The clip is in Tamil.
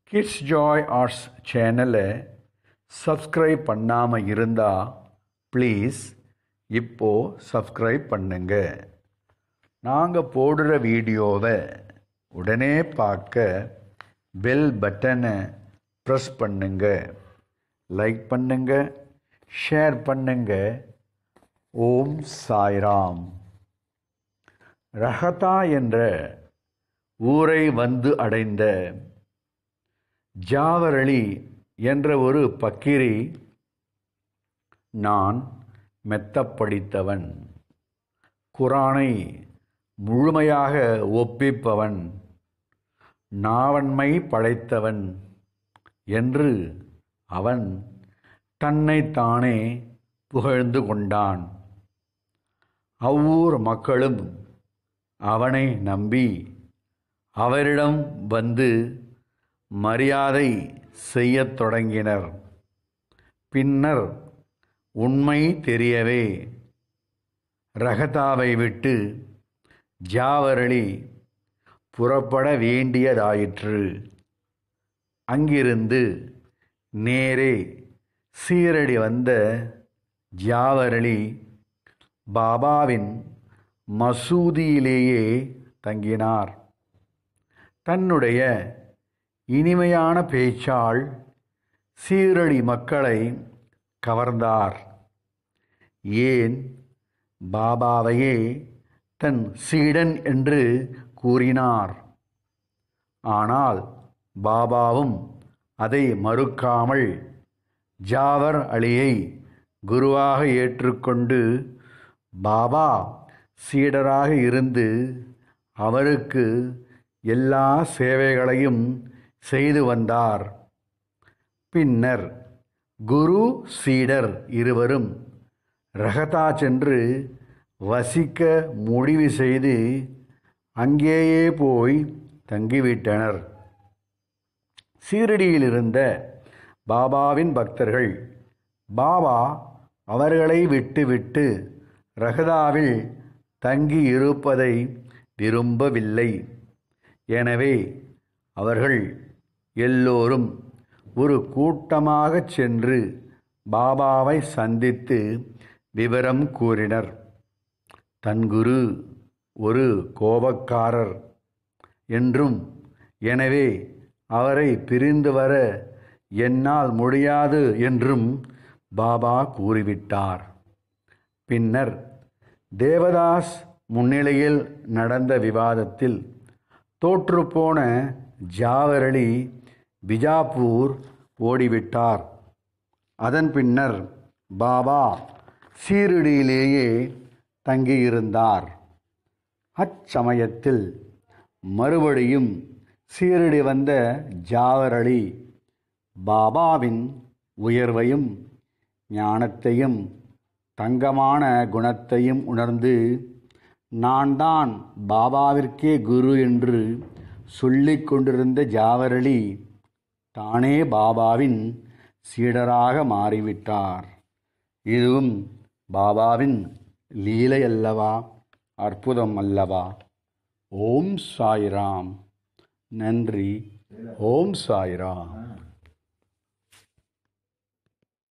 கிட்ஸ் ஜாய் ஆர்ட்ஸ் சேனலை சப்ஸ்கிரைப் பண்ணாமல் இருந்தால் ப்ளீஸ் இப்போ சப்ஸ்கிரைப் பண்ணுங்க நாங்கள் போடுற வீடியோவை உடனே பார்க்க பெல் பட்டனை ப்ரெஸ் பண்ணுங்க லைக் பண்ணுங்க ஷேர் பண்ணுங்க ஓம் சாய்ராம் ரஹதா என்ற ஊரை வந்து அடைந்த ஜாவரளி என்ற ஒரு பக்கிரி நான் மெத்த படித்தவன் குரானை முழுமையாக ஒப்பிப்பவன் நாவன்மை படைத்தவன் என்று அவன் தன்னைத்தானே புகழ்ந்து கொண்டான் அவ்வூர் மக்களும் அவனை நம்பி அவரிடம் வந்து மரியாதை செய்யத் தொடங்கினர் பின்னர் உண்மை தெரியவே ரகதாவை விட்டு ஜாவரளி புறப்பட வேண்டியதாயிற்று அங்கிருந்து நேரே சீரடி வந்த ஜாவரளி பாபாவின் மசூதியிலேயே தங்கினார் தன்னுடைய இனிமையான பேச்சால் சீரடி மக்களை கவர்ந்தார் ஏன் பாபாவையே தன் சீடன் என்று கூறினார் ஆனால் பாபாவும் அதை மறுக்காமல் ஜாவர் அலியை குருவாக ஏற்றுக்கொண்டு பாபா சீடராக இருந்து அவருக்கு எல்லா சேவைகளையும் செய்து வந்தார் பின்னர் குரு சீடர் இருவரும் ரகதா சென்று வசிக்க முடிவு செய்து அங்கேயே போய் தங்கிவிட்டனர் சீரடியில் இருந்த பாபாவின் பக்தர்கள் பாபா அவர்களை விட்டுவிட்டு ரகதாவில் தங்கி இருப்பதை விரும்பவில்லை எனவே அவர்கள் எல்லோரும் ஒரு கூட்டமாகச் சென்று பாபாவை சந்தித்து விவரம் கூறினர் தன் குரு ஒரு கோபக்காரர் என்றும் எனவே அவரை பிரிந்து வர என்னால் முடியாது என்றும் பாபா கூறிவிட்டார் பின்னர் தேவதாஸ் முன்னிலையில் நடந்த விவாதத்தில் தோற்றுப்போன ஜாவரளி பிஜாப்பூர் ஓடிவிட்டார் அதன் பின்னர் பாபா சீரடியிலேயே தங்கியிருந்தார் அச்சமயத்தில் மறுபடியும் சீரடி வந்த ஜாவரளி பாபாவின் உயர்வையும் ஞானத்தையும் தங்கமான குணத்தையும் உணர்ந்து நான் தான் பாபாவிற்கே குரு என்று சொல்லிக் கொண்டிருந்த ஜாவரளி தானே பாபாவின் சீடராக மாறிவிட்டார் இதுவும் பாபாவின் லீலை அல்லவா அற்புதம் அல்லவா ஓம் சாய்ராம் நன்றி ஓம் சாய்ராம்